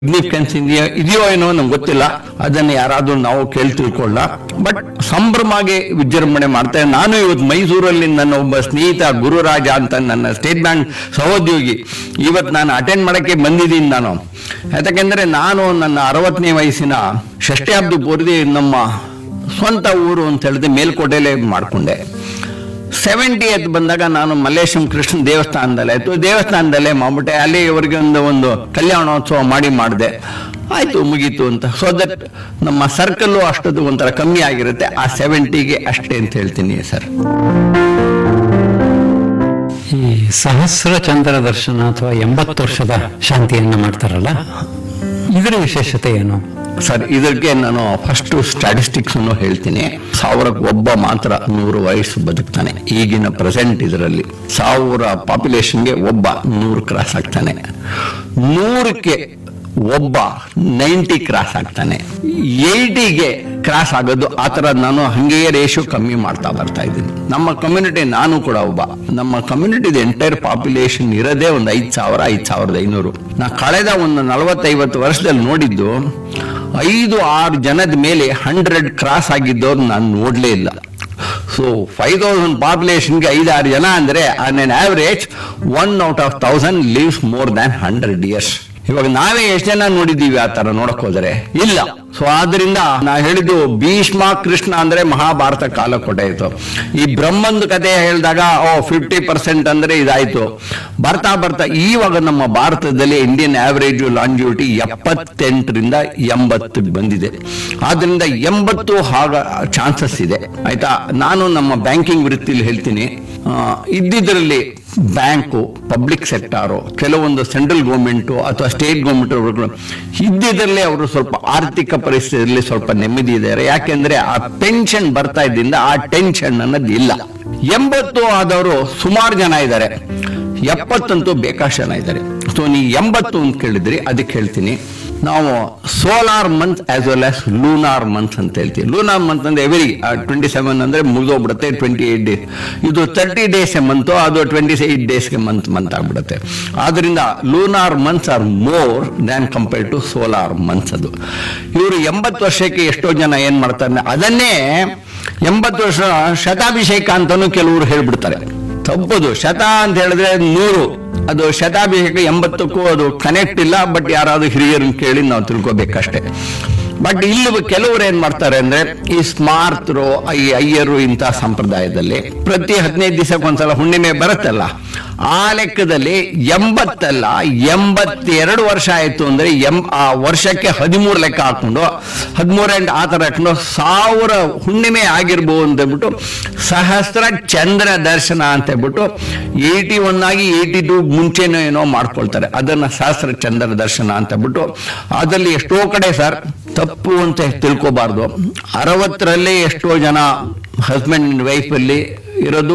Significance ಇದೆಯೋ ಇದೆಯೋ ಏನೋ ನಮ್ಗೆ ಗೊತ್ತಿಲ್ಲ ಅದನ್ನ ಯಾರಾದ್ರೂ ನಾವು ಕೇಳಿ ತಿಳ್ಕೊಳ್ಳ ಬಟ್ ಸಂಭ್ರಮಾಗಿ ವಿಜೃಂಭಣೆ ಮಾಡ್ತೇವೆ ನಾನು ಇವತ್ತು ಮೈಸೂರಲ್ಲಿ ನನ್ನ ಒಬ್ಬ ಸ್ನೇಹಿತ ಗುರುರಾಜ ಅಂತ ನನ್ನ ಸ್ಟೇಟ್ ಬ್ಯಾಂಕ್ ಸಹೋದ್ಯೋಗಿ ಇವತ್ತು ನಾನು ಅಟೆಂಡ್ ಮಾಡಕ್ಕೆ ಬಂದಿದ್ದೀನಿ ನಾನು ಯಾಕಂದ್ರೆ ನಾನು ನನ್ನ ಅರವತ್ತನೇ ವಯಸ್ಸಿನ ಷಷ್ಠ್ಯಾಬ್ದಿ ಪೂರ್ತಿ ನಮ್ಮ ಸ್ವಂತ ಊರು ಅಂತ ಹೇಳಿದ್ರೆ ಮೇಲ್ಕೋಟೆಲೆ ಮಾಡ್ಕೊಂಡೆ ಸೆವೆಂಟಿ ಎತ್ ಬಂದಾಗ ನಾನು ಮಲ್ಲೇಶಂ ಕೃಷ್ಣ ದೇವಸ್ಥಾನದಲ್ಲೇ ಆಯ್ತು ದೇವಸ್ಥಾನದಲ್ಲೇ ಮಾಡ್ಬಿಟ್ಟೆ ಅಲ್ಲಿ ಇವರಿಗೆ ಒಂದು ಒಂದು ಕಲ್ಯಾಣೋತ್ಸವ ಮಾಡಿ ಮಾಡಿದೆ ಆಯ್ತು ಮುಗೀತು ಅಂತ ಸೊ ದಟ್ ನಮ್ಮ ಸರ್ಕಲ್ಲು ಅಷ್ಟೊಂದು ಒಂಥರ ಕಮ್ಮಿ ಆಗಿರುತ್ತೆ ಆ ಸೆವೆಂಟಿಗೆ ಅಷ್ಟೇ ಅಂತ ಹೇಳ್ತೀನಿ ಸರ್ ಈ ಸಹಸ್ರ ಚಂದ್ರ ದರ್ಶನ ಅಥವಾ ಎಂಬತ್ತು ವರ್ಷದ ಶಾಂತಿಯನ್ನ ಮಾಡ್ತಾರಲ್ಲ ಇದರ ವಿಶೇಷತೆ ಏನು ಸರ್ ಇದಕ್ಕೆ ನಾನು ಫಸ್ಟ್ ಸ್ಟ್ಯಾಟಿಸ್ಟಿಕ್ಸ್ ಅನ್ನು ಹೇಳ್ತೀನಿ ಸಾವಿರಕ್ಕೆ ಒಬ್ಬ ಮಾತ್ರ ನೂರು ವಯಸ್ಸು ಬದುಕ್ತಾನೆ ಈಗಿನ ಪ್ರೆಸೆಂಟ್ ಇದರಲ್ಲಿ ಸಾವಿರ ಪಾಪ್ಯುಲೇಷನ್ಗೆ ಒಬ್ಬ ನೂರು ಕ್ರಾಸ್ ಆಗ್ತಾನೆ ನೂರಕ್ಕೆ ಒಬ್ಬ ನೈಂಟಿ ಕ್ರಾಸ್ ಆಗ್ತಾನೆ ಏಯ್ಟಿಗೆ ಕ್ರಾಸ್ ಆಗೋದು ಆ ಥರ ನಾನು ಹಂಗೆಯೇ ರೇಷಿಯೋ ಕಮ್ಮಿ ಮಾಡ್ತಾ ಬರ್ತಾ ಇದ್ದೀನಿ ನಮ್ಮ ಕಮ್ಯುನಿಟಿ ನಾನು ಕೂಡ ಒಬ್ಬ ನಮ್ಮ ಕಮ್ಯುನಿಟಿದ ಎಂಟೈರ್ ಪಾಪ್ಯುಲೇಷನ್ ಇರೋದೇ ಒಂದು ಐದು ಸಾವಿರ ಐದು ಸಾವಿರದ ಐನೂರು ನಾ ಕಳೆದ ಒಂದು ನಲವತ್ತೈವತ್ತು ವರ್ಷದಲ್ಲಿ ನೋಡಿದ್ದು ಐದು ಆರು ಜನದ ಮೇಲೆ ಹಂಡ್ರೆಡ್ ಕ್ರಾಸ್ ಆಗಿದ್ದವ್ರು ನಾನು ನೋಡ್ಲೇ ಇಲ್ಲ ಸೊ ಫೈವ್ ತೌಸಂಡ್ ಪಾಪ್ಯುಲೇಷನ್ಗೆ ಐದಾರು ಜನ ಅಂದ್ರೆ on an average one out of thousand lives more than hundred years ಇವಾಗ ನಾವೇ ಎಷ್ಟು ಜನ ನೋಡಿದ್ದೀವಿ ಆ ತರ ನೋಡಕ್ ಹೋದ್ರೆ ಇಲ್ಲ ಸೊ ಆದ್ರಿಂದ ನಾ ಹೇಳಿದ್ದು ಭೀಷ್ಮ ಕೃಷ್ಣ ಅಂದ್ರೆ ಮಹಾಭಾರತ ಕಾಲ ಕೊಟ್ಟಾಯ್ತು ಈ ಬ್ರಹ್ಮಂದು ಕಥೆ ಹೇಳಿದಾಗ ಓ ಫಿಫ್ಟಿ ಪರ್ಸೆಂಟ್ ಅಂದ್ರೆ ಇದಾಯ್ತು ಬರ್ತಾ ಬರ್ತಾ ಇವಾಗ ನಮ್ಮ ಭಾರತದಲ್ಲಿ ಇಂಡಿಯನ್ ಆವರೇಜ್ ಲಾಂಜಿವಿಟಿ ಎಪ್ಪತ್ತೆಂಟರಿಂದ ಎಂಬತ್ತು ಬಂದಿದೆ ಆದ್ರಿಂದ ಎಂಬತ್ತು ಆಗ ಚಾನ್ಸಸ್ ಇದೆ ಆಯ್ತಾ ನಾನು ನಮ್ಮ ಬ್ಯಾಂಕಿಂಗ್ ವೃತ್ತಿಲಿ ಹೇಳ್ತೀನಿ ಆ, ಇದ್ದಿದ್ರಲ್ಲಿ ಬ್ಯಾಂಕು ಪಬ್ಲಿಕ್ ಸೆಕ್ಟಾರು ಕೆಲವೊಂದು ಸೆಂಟ್ರಲ್ ಗೌರ್ಮೆಂಟು ಅಥವಾ ಸ್ಟೇಟ್ ಗೌರ್ಮೆಂಟ್ ಇದ್ದಿದ್ರಲ್ಲೇ ಅವರು ಸ್ವಲ್ಪ ಆರ್ಥಿಕ ಪರಿಸ್ಥಿತಿಯಲ್ಲಿ ಸ್ವಲ್ಪ ನೆಮ್ಮದಿ ಇದ್ದಾರೆ ಯಾಕೆಂದ್ರೆ ಆ ಪೆನ್ಷನ್ ಬರ್ತಾ ಇದ್ದಿಂದ ಆ ಟೆನ್ಷನ್ ಅನ್ನೋದು ಇಲ್ಲ ಎಂಬತ್ತು ಆದವರು ಸುಮಾರು ಜನ ಇದ್ದಾರೆ ಎಪ್ಪತ್ತಂತೂ ಬೇಕಾಷ್ಟು ಜನ ಇದ್ದಾರೆ ಸೊ ನೀವು ಎಂಬತ್ತು ಅಂತ ಕೇಳಿದ್ರಿ ಅದಕ್ಕೆ ಹೇಳ್ತೀನಿ ನಾವು solar month as well as lunar month ಅಂತ ಹೇಳ್ತೀವಿ ಲೂನಾರ್ ಮಂತ್ ಅಂದ್ರೆ ಎವರಿ ಟ್ವೆಂಟಿ ಸೆವೆನ್ ಅಂದ್ರೆ ಮುಗಿದೋಗ್ಬಿಡುತ್ತೆ ಟ್ವೆಂಟಿ ಏಟ್ ಡೇಸ್ ಇದು ತರ್ಟಿ ಡೇಸ್ ಮಂತು ಅದು ಟ್ವೆಂಟಿ ಏಟ್ ಡೇಸ್ಗೆ ಮಂತ್ ಮಂತ್ ಆಗ್ಬಿಡುತ್ತೆ ಆದ್ರಿಂದ lunar months are more than compare to solar months ಅದು ಇವರು ಎಂಬತ್ತು ವರ್ಷಕ್ಕೆ ಎಷ್ಟೋ ಜನ ಏನ್ ಮಾಡ್ತಾರೆ ಅದನ್ನೇ ಎಂಬತ್ತು ವರ್ಷ ಶತಾಭಿಷೇಕ ಅಂತಾನು ಕೆಲವರು ಹೇಳ್ಬಿಡ್ತಾರೆ ತಪ್ಪದು ಶತ ಅಂತ ಹೇಳಿದ್ರೆ ನೂರು ಅದು ಶತಾಭಿಷೇಕ ಎಂಬತ್ತಕ್ಕೂ ಅದು ಕನೆಕ್ಟ್ ಇಲ್ಲ ಬಟ್ ಯಾರಾದ್ರೂ ಹಿರಿಯರನ್ನ ಕೇಳಿ ನಾವು ತಿಳ್ಕೊಬೇಕಷ್ಟೇ ಬಟ್ ಇಲ್ಲಿ ಕೆಲವರು ಏನ್ ಮಾಡ್ತಾರೆ ಅಂದ್ರೆ ಈ ಸ್ಮಾರ್ತರು ಈ ಅಯ್ಯರು ಇಂಥ ಸಂಪ್ರದಾಯದಲ್ಲಿ ಪ್ರತಿ ಹದಿನೈದು ದಿವಸಕ್ಕೆ ಒಂದ್ಸಲ ಹುಣ್ಣಿಮೆ ಬರುತ್ತಲ್ಲ ಆ ಲೆಕ್ಕದಲ್ಲಿ ಎಂಬತ್ತಲ್ಲ ಎಂಬತ್ತೆರಡು ವರ್ಷ ಆಯ್ತು ಅಂದ್ರೆ ಎಂ ಆ ವರ್ಷಕ್ಕೆ ಹದಿಮೂರು ಲೆಕ್ಕ ಹಾಕೊಂಡು ಹದಿಮೂರು ಎಂಟು ಆ ಥರ ಹಾಕೊಂಡು ಸಾವಿರ ಹುಣ್ಣಿಮೆ ಆಗಿರ್ಬೋದು ಅಂತ ಹೇಳ್ಬಿಟ್ಟು ಸಹಸ್ರ ಚಂದ್ರ ದರ್ಶನ ಅಂತ ಹೇಳ್ಬಿಟ್ಟು ಏಯ್ಟಿ ಒನ್ ಆಗಿ ಏಯ್ಟಿ ಟು ಮುಂಚೆನೋ ಏನೋ ಮಾಡ್ಕೊಳ್ತಾರೆ ಅದನ್ನ ಸಹಸ್ರ ಚಂದ್ರ ದರ್ಶನ ಅಂತ ಹೇಳ್ಬಿಟ್ಟು ಅದ್ರಲ್ಲಿ ಎಷ್ಟೋ ಕಡೆ ಸರ್ ತಪ್ಪು ಅಂತ ತಿಳ್ಕೊಬಾರ್ದು ಅರವತ್ತರಲ್ಲೇ ಎಷ್ಟೋ ಜನ ಹಸ್ಬೆಂಡ್ ಅಂಡ್ ವೈಫ್ ಅಲ್ಲಿ ಇರೋದು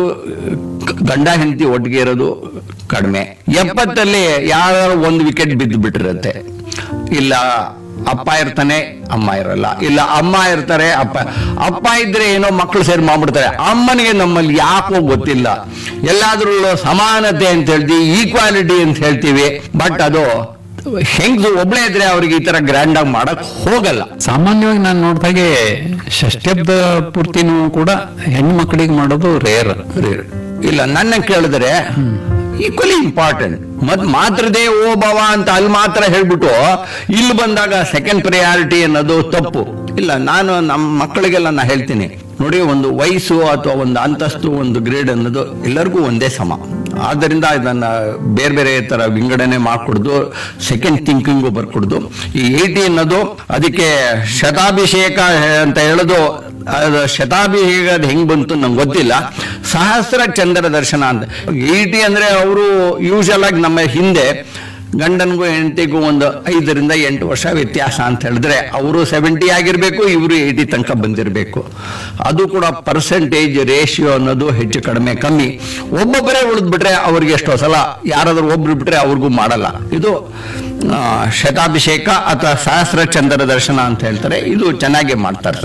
ಗ- ಗಂಡ ಹೆಂಡತಿ ಒಟ್ಟಿಗೆ ಇರೋದು ಕಡಿಮೆ ಎಪ್ಪತ್ತಲ್ಲಿ ಯಾರು ಒಂದು ವಿಕೆಟ್ ಬಿದ್ದು ಬಿಟ್ಟಿರುತ್ತೆ ಇಲ್ಲ ಅಪ್ಪ ಇರ್ತಾನೆ ಅಮ್ಮ ಇರಲ್ಲ ಇಲ್ಲ ಅಮ್ಮ ಇರ್ತಾರೆ ಅಪ್ಪ ಅಪ್ಪ ಇದ್ರೆ ಏನೋ ಮಕ್ಕಳು ಸೇರಿ ಮಾಡ್ಬಿಡ್ತಾರೆ ಅಮ್ಮನಿಗೆ ನಮ್ಮಲ್ಲಿ ಯಾಕೋ ಗೊತ್ತಿಲ್ಲ ಎಲ್ಲಾದ್ರೂ ಸಮಾನತೆ ಅಂತ ಹೇಳ್ತೀವಿ ಈಕ್ವಾಲಿಟಿ ಅಂತ ಹೇಳ್ತೀವಿ ಬಟ್ ಅದು ಹೆಂಗ್ಸು ಒಬ್ಳೆ ಇದ್ರೆ ಅವ್ರಿಗೆ ಈ ತರ ಗ್ರ್ಯಾಂಡ್ ಆಗಿ ಮಾಡಕ್ ಹೋಗಲ್ಲ ಸಾಮಾನ್ಯವಾಗಿ ನಾನು ನೋಡಿದಾಗೆ ಷಷ್ಠ್ಯಬ್ದ ಪೂರ್ತಿನೂ ಕೂಡ ಹೆಣ್ಣು ಮಕ್ಕಳಿಗೆ ಮಾಡೋದು ರೇರ್ ಇಲ್ಲ ನನ್ನ ಕೇಳಿದ್ರೆ ಈಕ್ವಲಿ ಇಂಪಾರ್ಟೆಂಟ್ ಮತ್ ಮಾತ್ರದೇ ಓ ಭವ ಅಂತ ಅಲ್ಲಿ ಮಾತ್ರ ಹೇಳ್ಬಿಟ್ಟು ಇಲ್ಲಿ ಬಂದಾಗ ಸೆಕೆಂಡ್ ಪ್ರಿಯಾರಿಟಿ ಅನ್ನೋದು ತಪ್ಪು ಇಲ್ಲ ನಾನು ನಮ್ಮ ಮಕ್ಕಳಿಗೆಲ್ಲ ನಾ ಹೇಳ್ತೀನಿ ನೋಡಿ ಒಂದು ವಯಸ್ಸು ಅಥವಾ ಒಂದು ಅಂತಸ್ತು ಒಂದು ಗ್ರೇಡ್ ಅನ್ನೋದು ಎಲ್ಲರಿಗೂ ಒಂದೇ ಸಮ ಆದ್ದರಿಂದ ಇದನ್ನ ಬೇರೆ ಬೇರೆ ತರ ವಿಂಗಡಣೆ ಮಾಡ್ಕೊಡ್ದು ಸೆಕೆಂಡ್ ಥಿಂಕಿಂಗು ಬರ್ಕೊಡ್ದು ಈ ಏಟಿ ಅನ್ನೋದು ಅದಕ್ಕೆ ಶತಾಭಿಷೇಕ ಅಂತ ಹೇಳೋದು ಅದು ಶತಾಭಿಷೇಕ ಅದು ಹೆಂಗ್ ಬಂತು ನಂಗೆ ಗೊತ್ತಿಲ್ಲ ಸಹಸ್ರ ಚಂದ್ರ ದರ್ಶನ ಅಂತ ಏಟಿ ಅಂದ್ರೆ ಅವರು ಯೂಶಲ್ ಆಗಿ ನಮ್ಮ ಹಿಂದೆ ಗಂಡನಿಗೂ ಹೆಂಡತಿಗೂ ಒಂದು ಐದರಿಂದ ಎಂಟು ವರ್ಷ ವ್ಯತ್ಯಾಸ ಅಂತ ಹೇಳಿದ್ರೆ ಅವರು ಸೆವೆಂಟಿ ಆಗಿರ್ಬೇಕು ಇವರು ಏಯ್ಟಿ ತನಕ ಬಂದಿರಬೇಕು ಅದು ಕೂಡ ಪರ್ಸೆಂಟೇಜ್ ರೇಷಿಯೋ ಅನ್ನೋದು ಹೆಚ್ಚು ಕಡಿಮೆ ಕಮ್ಮಿ ಒಬ್ಬೊಬ್ಬರೇ ಉಳಿದ್ಬಿಟ್ರೆ ಅವ್ರಿಗೆ ಎಷ್ಟೋ ಸಲ ಯಾರಾದ್ರೂ ಒಬ್ರು ಬಿಟ್ರೆ ಅವ್ರಿಗೂ ಮಾಡಲ್ಲ ಇದು ಆ, ಶತಾಭಿಷೇಕ ಅಥವಾ ಸಹಸ್ರ ಚಂದ್ರ ದರ್ಶನ ಅಂತ ಹೇಳ್ತಾರೆ ಇದು ಚೆನ್ನಾಗಿ ಮಾಡ್ತಾ ಇರ್ತಾರೆ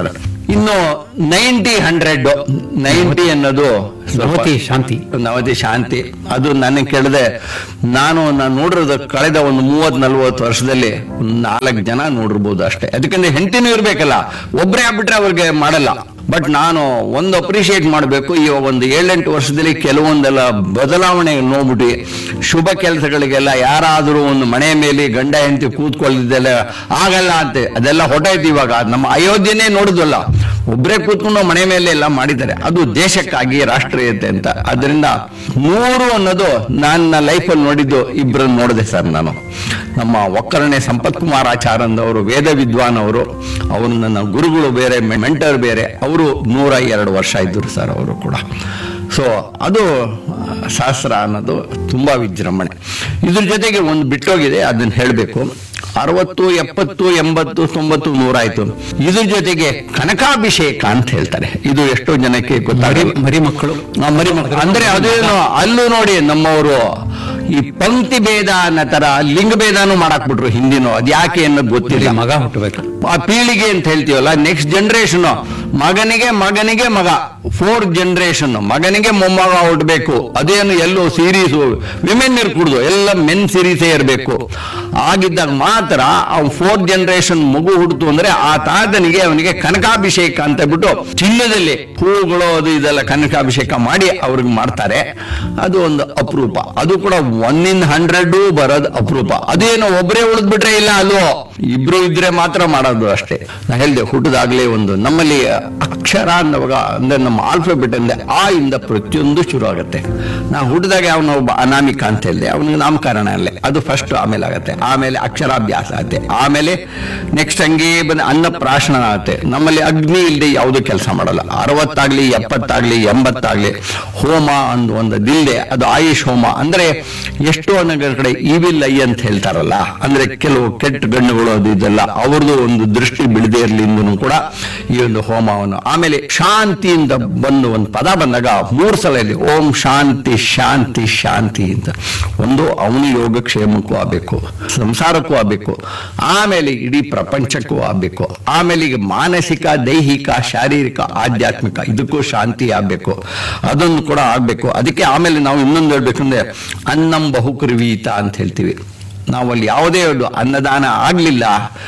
ಇನ್ನು ನೈಂಟಿ ಹಂಡ್ರೆಡ್ ನೈಂಟಿ ಅನ್ನೋದು ಸ್ವಲ್ಪ ನವತಿ ಶಾಂತಿ ನವತಿ ಶಾಂತಿ ಅದು ನನಗೆ ಕೇಳಿದೆ ನಾನು ನಾನು ನೋಡಿರೋದು ಕಳೆದ ಒಂದು ಮೂವತ್ ನಲ್ವತ್ತು ವರ್ಷದಲ್ಲಿ ಒಂದು ನಾಲ್ಕು ಜನ ನೋಡಿರ್ಬೋದು ಅಷ್ಟೇ ಅದಕ್ಕಂದ್ರೆ ಹೆಂಡತಿನೂ ಇರ್ಬೇಕಲ್ಲ ಒಬ್ಬರೇ ಆಗ್ಬಿಟ್ರೆ ಅವ್ರಿಗೆ ಮಾಡಲ್ಲ ಬಟ್ ನಾನು ಒಂದು ಅಪ್ರಿಶಿಯೇಟ್ ಮಾಡಬೇಕು ಈ ಒಂದು ಏಳೆಂಟು ವರ್ಷದಲ್ಲಿ ಕೆಲವೊಂದೆಲ್ಲ ಬದಲಾವಣೆ ನೋಡ್ಬಿಟ್ಟು ಶುಭ ಕೆಲಸಗಳಿಗೆಲ್ಲ ಯಾರಾದರೂ ಒಂದು ಮನೆ ಮೇಲೆ ಗಂಡ ಹೆಂಡತಿ ಕೂತ್ಕೊಳ್ಳಿದ್ದೆಲ್ಲ ಆಗಲ್ಲ ಅಂತೆ ಅದೆಲ್ಲ ಹೊಟ್ಟೈತಿ ಇವಾಗ ನಮ್ಮ ಅಯೋಧ್ಯೆನೇ ನೋಡುದಲ್ಲ ಒಬ್ಬರೇ ಕೂತ್ಕೊಂಡು ಮನೆ ಮೇಲೆ ಎಲ್ಲ ಮಾಡಿದ್ದಾರೆ ಅದು ದೇಶಕ್ಕಾಗಿ ರಾಷ್ಟ್ರೀಯತೆ ಅಂತ ಅದರಿಂದ ನೂರು ಅನ್ನೋದು ನನ್ನ ಲೈಫಲ್ಲಿ ನೋಡಿದ್ದು ಇಬ್ಬರನ್ನು ನೋಡಿದೆ ಸರ್ ನಾನು ನಮ್ಮ ಒಕ್ಕರಣೆ ಸಂಪತ್ ಕುಮಾರ್ ಆಚಾರಂದ್ ಅವರು ವೇದ ವಿದ್ವಾನ್ ಅವರು ಅವರು ನನ್ನ ಗುರುಗಳು ಬೇರೆ ಮೆಂಟರ್ ಬೇರೆ ಅವರು ನೂರ ಎರಡು ವರ್ಷ ಇದ್ದರು ಸರ್ ಅವರು ಕೂಡ ಸೊ ಅದು ಶಾಸ್ತ್ರ ಅನ್ನೋದು ತುಂಬಾ ವಿಜೃಂಭಣೆ ಇದ್ರ ಜೊತೆಗೆ ಒಂದು ಬಿಟ್ಟೋಗಿದೆ ಅದನ್ನ ಹೇಳಬೇಕು ಅರವತ್ತು ಎಪ್ಪತ್ತು ಎಂಬತ್ತು ತೊಂಬತ್ತು ನೂರಾಯ್ತು ಇದ್ರ ಜೊತೆಗೆ ಕನಕಾಭಿಷೇಕ ಅಂತ ಹೇಳ್ತಾರೆ ಇದು ಎಷ್ಟೋ ಜನಕ್ಕೆ ಮರಿ ಗೊತ್ತಾಗಲ್ಲ ಮರಿ ಮಕ್ಕಳು ಆ, ಮರಿ ಮಕ್ಕಳು. ಅಂದ್ರೆ ಅದೇನು ಅಲ್ಲೂ ನೋಡಿ ನಮ್ಮವರು ಈ ಪಂಕ್ತಿ ಭೇದ ಅನ್ನೋ ತರ ಲಿಂಗ ಭೇದನೂ ಮಾಡಾಕ್ಬಿಟ್ರು ಹಿಂದಿನ ಅದ್ ಯಾಕೆ ಅನ್ನೋದು ಗೊತ್ತಿಲ್ಲ ಮಗ ಹುಟ್ಟಬೇಕು ಆ ಪೀಳಿಗೆ ಅಂತ ಹೇಳ್ತೀವಲ್ಲ ನೆಕ್ಸ್ಟ್ ಜನರೇಷನ್ ಮಗನಿಗೆ ಮಗನಿಗೆ ಮಗ ಫೋರ್ ಜನರೇಷನ್ ಮಗನಿಗೆ ಮೊಮ್ಮಗ ಹುಟ್ಟಬೇಕು ಅದೇನು ಎಲ್ಲೋ ಸೀರೀಸ್ ವಿಮೆನ್ ಇರ್ಕೂಡ್ದು ಎಲ್ಲ ಮೆನ್ ಸೀರೀಸೇ ಇರಬೇಕು ಆಗಿದ್ದಾಗ ಮಾತ್ರ ಅವ್ನು ಫೋರ್ತ್ ಜನರೇಷನ್ ಮಗು ಹುಡ್ತು ಅಂದ್ರೆ ಆ ತಾತನಿಗೆ ಅವನಿಗೆ ಕನಕಾಭಿಷೇಕ ಅಂತ ಬಿಟ್ಟು ಚಿನ್ನದಲ್ಲಿ ಹೂಗಳು ಅದು ಇದೆಲ್ಲ ಕನಕಾಭಿಷೇಕ ಮಾಡಿ ಅವ್ರಿಗೆ ಮಾಡ್ತಾರೆ ಅದು ಒಂದು ಅಪರೂಪ ಅದು ಕೂಡ ಒನ್ ಇನ್ ಹಂಡ್ರೆಡ್ ಬರೋದು ಅಪರೂಪ ಅದೇನು ಒಬ್ಬರೇ ಉಳಿದ್ಬಿಟ್ರೆ ಇಲ್ಲ ಅಲ್ವೋ ಇಬ್ರು ಇದ್ರೆ ಮಾತ್ರ ಮಾಡೋದು ಅಷ್ಟೇ ನಾ ಹೇಳ್ದೆ ಹುಟ್ಟದಾಗ್ಲೇ ಒಂದು ನಮ್ಮಲ್ಲಿ ಅಕ್ಷರ ಅನ್ನೋವಾಗ ಅಂದ್ರೆ ನಮ್ಮ ಆಲ್ಫಾಬೆಟ್ ಅಂದ್ರೆ ಆ ಇಂದ ಪ್ರತಿಯೊಂದು ಶುರು ಆಗುತ್ತೆ ನಾ ಹುಟ್ಟಿದಾಗ ಅವನ ಒಬ್ಬ ಅನಾಮಿಕ ಅಂತ ಹೇಳಿದೆ ಅವನಿಗೆ ನಾಮಕರಣ ಅಲ್ಲೇ ಅದು ಫಸ್ಟ್ ಆಮೇಲೆ ಆಗುತ್ತೆ ಆಮೇಲೆ ಅಕ್ಷರಾಭ್ಯಾಸ ಆಗುತ್ತೆ ಆಮೇಲೆ ನೆಕ್ಸ್ಟ್ ಹಂಗೆ ಬಂದು ಅನ್ನಪ್ರಾಶನ ಆಗುತ್ತೆ ನಮ್ಮಲ್ಲಿ ಅಗ್ನಿ ಇಲ್ಲದೆ ಯಾವುದು ಕೆಲಸ ಮಾಡಲ್ಲ ಅರವತ್ತಾಗ್ಲಿ ಎಪ್ಪತ್ತಾಗ್ಲಿ ಎಂಬತ್ತಾಗ್ಲಿ ಹೋಮ ಅಂದ್ ಒಂದು ದಿಲ್ದೆ ಅದು ಆಯುಷ್ ಹೋಮ ಅಂದ್ರೆ ಎಷ್ಟೋ ಅನ್ನಗಳ ಕಡೆ ಈವಿಲ್ ಐ ಅಂತ ಹೇಳ್ತಾರಲ್ಲ ಅಂದ್ರೆ ಕೆಲವು ಕೆಟ್ಟ ಗಣ್ಣುಗಳು ಅದು ಇದೆಲ್ಲ ಅವ್ರದ್ದು ಒಂದು ದೃಷ್ಟಿ ಬಿಡದೆ ಇರಲಿ ಇಂದನು ಕೂಡ ಈ ಒಂದು ಹೋಮವನ್ನು ಆಮೇಲೆ ಶಾಂತಿಯಿಂದ ಬಂದು ಒಂದು ಪದ ಬಂದಾಗ ಮೂರು ಸಲ ಇದೆ ಓಂ ಶಾಂತಿ ಶಾಂತಿ ಶಾಂತಿ ಅಂತ ಒಂದು ಅವನು ಯೋಗಕ್ಷೇಮಕ್ಕೂ ಆಗಬೇಕು ಸಂಸಾರಕ್ಕೂ ಆಗಬೇಕು ಆಮೇಲೆ ಇಡೀ ಪ್ರಪಂಚಕ್ಕೂ ಆಗಬೇಕು ಆಮೇಲೆ ಈಗ ಮಾನಸಿಕ ದೈಹಿಕ ಶಾರೀರಿಕ ಆಧ್ಯಾತ್ಮಿಕ ಇದಕ್ಕೂ ಶಾಂತಿ ಆಗಬೇಕು ಅದೊಂದು ಕೂಡ ಆಗಬೇಕು ಅದಕ್ಕೆ ಆಮೇಲೆ ನಾವು ಇನ್ನೊಂದು ಹೇಳ್ಬೇಕಂದ್ರೆ ಅನ್ನಂ ಬಹುಕೃವೀತ ಅಂತ ಹೇಳ್ತೀವಿ ನಾವಲ್ಲಿ ಯಾವುದೇ ಒಂದು ಅನ್ನದಾನ ಆಗಲಿಲ್ಲ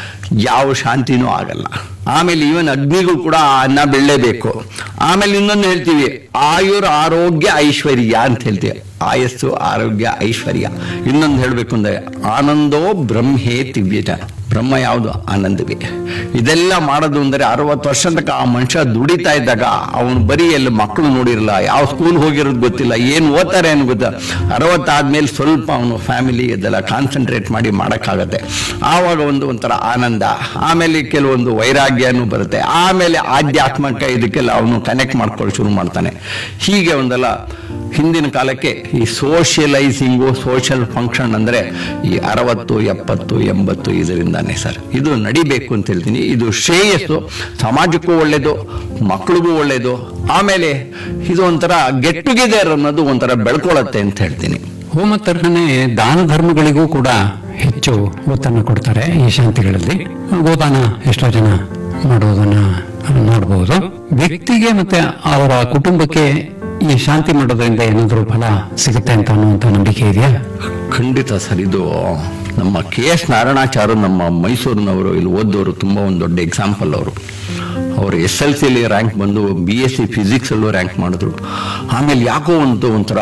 ಯಾವ ಶಾಂತಿನೂ ಆಗಲ್ಲ ಆಮೇಲೆ ಇವನ್ ಅಗ್ನಿಗೂ ಕೂಡ ಆ ಅನ್ನ ಬೆಳ್ಳೇಬೇಕು ಆಮೇಲೆ ಇನ್ನೊಂದು ಹೇಳ್ತೀವಿ ಆಯುರ್ ಆರೋಗ್ಯ ಐಶ್ವರ್ಯ ಅಂತ ಹೇಳ್ತೀವಿ ಆಯಸ್ಸು ಆರೋಗ್ಯ ಐಶ್ವರ್ಯ ಇನ್ನೊಂದು ಹೇಳ್ಬೇಕು ಅಂದ್ರೆ ಆನಂದೋ ಬ್ರಹ್ಮೇ ದಿವ್ಯಜ ಬ್ರಹ್ಮ ಯಾವುದು ಆನಂದವೇ ಇದೆಲ್ಲ ಮಾಡೋದು ಅಂದ್ರೆ ಅರವತ್ತು ವರ್ಷ ತನಕ ಆ ಮನುಷ್ಯ ದುಡಿತಾ ಇದ್ದಾಗ ಅವನು ಬರೀ ಎಲ್ಲಿ ಮಕ್ಕಳು ನೋಡಿರಲ್ಲ ಯಾವ ಸ್ಕೂಲ್ ಹೋಗಿರೋದು ಗೊತ್ತಿಲ್ಲ ಏನು ಓದ್ತಾರೆ ಅನ್ನೋ ಗೊತ್ತ ಅರವತ್ತಾದ್ಮೇಲೆ ಸ್ವಲ್ಪ ಅವನು ಫ್ಯಾಮಿಲಿ ಇದೆಲ್ಲ ಕಾನ್ಸಂಟ್ರೇಟ್ ಮಾಡಿ ಮಾಡೋಕ್ಕಾಗತ್ತೆ ಆವಾಗ ಒಂದು ಒಂಥರ ಆನಂದ ಆಮೇಲೆ ಕೆಲವೊಂದು ವೈರಾಗ್ಯನೂ ಬರುತ್ತೆ ಆಮೇಲೆ ಆಧ್ಯಾತ್ಮಿಕ ಇದಕ್ಕೆಲ್ಲ ಅವನು ಕನೆಕ್ಟ್ ಮಾಡ್ಕೊಳ್ಳಿ ಶುರು ಮಾಡ್ತಾನೆ ಹೀಗೆ ಒಂದೆಲ್ಲ ಹಿಂದಿನ ಕಾಲಕ್ಕೆ ಈ ಸೋಷಿಯಲೈಸಿಂಗು ಸೋಷಿಯಲ್ ಫಂಕ್ಷನ್ ಅಂದ್ರೆ ಈ ಅರವತ್ತು ಎಪ್ಪತ್ತು ಎಂಬತ್ತು ಇದರಿಂದಾನೇ ಸರ್ ಇದು ನಡಿಬೇಕು ಅಂತ ಹೇಳ್ತೀನಿ ಇದು ಶ್ರೇಯಸ್ಸು ಸಮಾಜಕ್ಕೂ ಒಳ್ಳೇದು ಮಕ್ಕಳಿಗೂ ಒಳ್ಳೇದು ಆಮೇಲೆ ಇದು ಒಂಥರ ಗೆಟ್ ಟುಗೆದರ್ ಅನ್ನೋದು ಒಂಥರ ಬೆಳ್ಕೊಳತ್ತೆ ಅಂತ ಹೇಳ್ತೀನಿ ಹೋಮ ತರಹನೇ ದಾನ ಧರ್ಮಗಳಿಗೂ ಕೂಡ ಹೆಚ್ಚು ಒತ್ತನ್ನು ಕೊಡ್ತಾರೆ ಈ ಶಾಂತಿಗಳಲ್ಲಿ ಗೋದಾನ ಎಷ್ಟೋ ಜನ ಮಾಡೋದನ್ನ ನೋಡಬಹುದು ವ್ಯಕ್ತಿಗೆ ಮತ್ತೆ ಅವರ ಕುಟುಂಬಕ್ಕೆ ಈ ಶಾಂತಿ ಮಾಡೋದ್ರಿಂದ ಏನಾದರೂ ಫಲ ಸಿಗುತ್ತೆ ಅಂತ ಅನ್ನುವಂಥ ನಂಬಿಕೆ ಇದೆಯಾ ಖಂಡಿತ ಸರ್ ಇದು ನಮ್ಮ ಕೆ ಎಸ್ ನಾರಾಯಣಾಚಾರ್ಯ ನಮ್ಮ ಮೈಸೂರಿನವರು ಇಲ್ಲಿ ಓದೋರು ತುಂಬ ಒಂದು ದೊಡ್ಡ ಎಕ್ಸಾಂಪಲ್ ಅವರು ಅವರು ಎಸ್ ಎಲ್ ಸಿಲಿ ರ್ಯಾಂಕ್ ಬಂದು ಬಿ ಎಸ್ ಸಿ ಫಿಸಿಕ್ಸಲ್ಲೂ ರ್ಯಾಂಕ್ ಮಾಡಿದ್ರು ಆಮೇಲೆ ಯಾಕೋ ಒಂದು ಒಂಥರ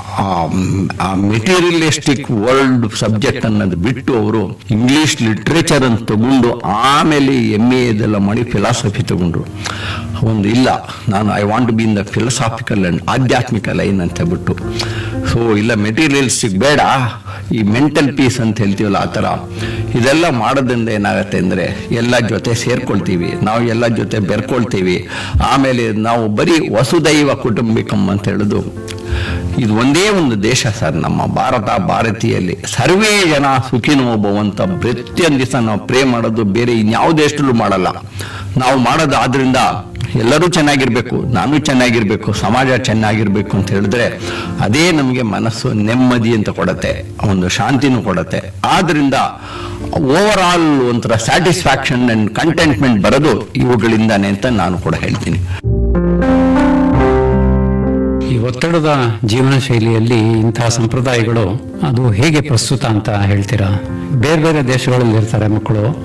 ಆ ಮೆಟೀರಿಯಲಿಸ್ಟಿಕ್ ವರ್ಲ್ಡ್ ಸಬ್ಜೆಕ್ಟ್ ಅನ್ನೋದು ಬಿಟ್ಟು ಅವರು ಇಂಗ್ಲಿಷ್ ಲಿಟ್ರೇಚರ್ ಅಂತ ತಗೊಂಡು ಆಮೇಲೆ ಎಮ್ ಎ ಇದೆಲ್ಲ ಮಾಡಿ ಫಿಲಾಸಫಿ ತಗೊಂಡ್ರು ಒಂದು ಇಲ್ಲ ನಾನು I want be in the philosophical and ಆಧ್ಯಾತ್ಮಿಕ ಲೈನ್ ಅಂತ ಬಿಟ್ಟು ಸೊ ಇಲ್ಲ ಮೆಟೀರಿಯಲ್ಸ್ಟಿಕ್ ಬೇಡ ಈ ಮೆಂಟಲ್ ಪೀಸ್ ಅಂತ ಹೇಳ್ತೀವಲ್ಲ ಆ ಥರ ಇದೆಲ್ಲ ಮಾಡೋದ್ರಿಂದ ಏನಾಗುತ್ತೆ ಅಂದರೆ ಎಲ್ಲ ಜೊತೆ ಸೇರ್ಕೊಳ್ತೀವಿ ನಾವು ಎಲ್ಲ ಜೊತೆ ಬೆರ್ಕೊಳ್ತೀವಿ ಆಮೇಲೆ ನಾವು ಬರೀ ವಸುದೈವ ಕುಟುಂಬಿಕಂ ಅಂತ ಹೇಳೋದು ಇದು ಒಂದೇ ಒಂದು ದೇಶ ಸರ್ ನಮ್ಮ ಭಾರತ ಭಾರತೀಯಲ್ಲಿ ಸರ್ವೇ ಜನ ಸುಖಿನೋ ಭವಂತ ಪ್ರತಿಯೊಂದು ದಿವಸ ನಾವು ಪ್ರೇ ಮಾಡೋದು ಬೇರೆ ಇನ್ಯಾವ ದೇಶದಲ್ಲೂ ಮಾಡಲ್ಲ ನಾವು ಮಾಡೋದು ಆದ್ರಿಂದ ಎಲ್ಲರೂ ಚೆನ್ನಾಗಿರ್ಬೇಕು ನಾನು ಚೆನ್ನಾಗಿರ್ಬೇಕು ಸಮಾಜ ಚೆನ್ನಾಗಿರ್ಬೇಕು ಅಂತ ಹೇಳಿದ್ರೆ ಅದೇ ನಮಗೆ ಮನಸ್ಸು ನೆಮ್ಮದಿ ಅಂತ ಕೊಡತ್ತೆ ಒಂದು ಶಾಂತಿನೂ ಕೊಡತ್ತೆ ಆದ್ರಿಂದ ಓವರ್ ಆಲ್ ಒಂಥರ ಸ್ಯಾಟಿಸ್ಫ್ಯಾಕ್ಷನ್ ಅಂಡ್ ಕಂಟೆಂಟ್ಮೆಂಟ್ ಬರೋದು ಇವುಗಳಿಂದಾನೆ ಅಂತ ನಾನು ಕೂಡ ಹೇಳ್ತೀನಿ ಈ ಒತ್ತಡದ ಜೀವನ ಶೈಲಿಯಲ್ಲಿ ಇಂತಹ ಸಂಪ್ರದಾಯಗಳು ಅದು ಹೇಗೆ ಪ್ರಸ್ತುತ ಅಂತ ಹೇಳ್ತೀರಾ ಬೇರೆ ಬೇರೆ ದೇಶಗಳಲ್ಲಿ ಇರ್ತಾರೆ ಮಕ್ಕಳು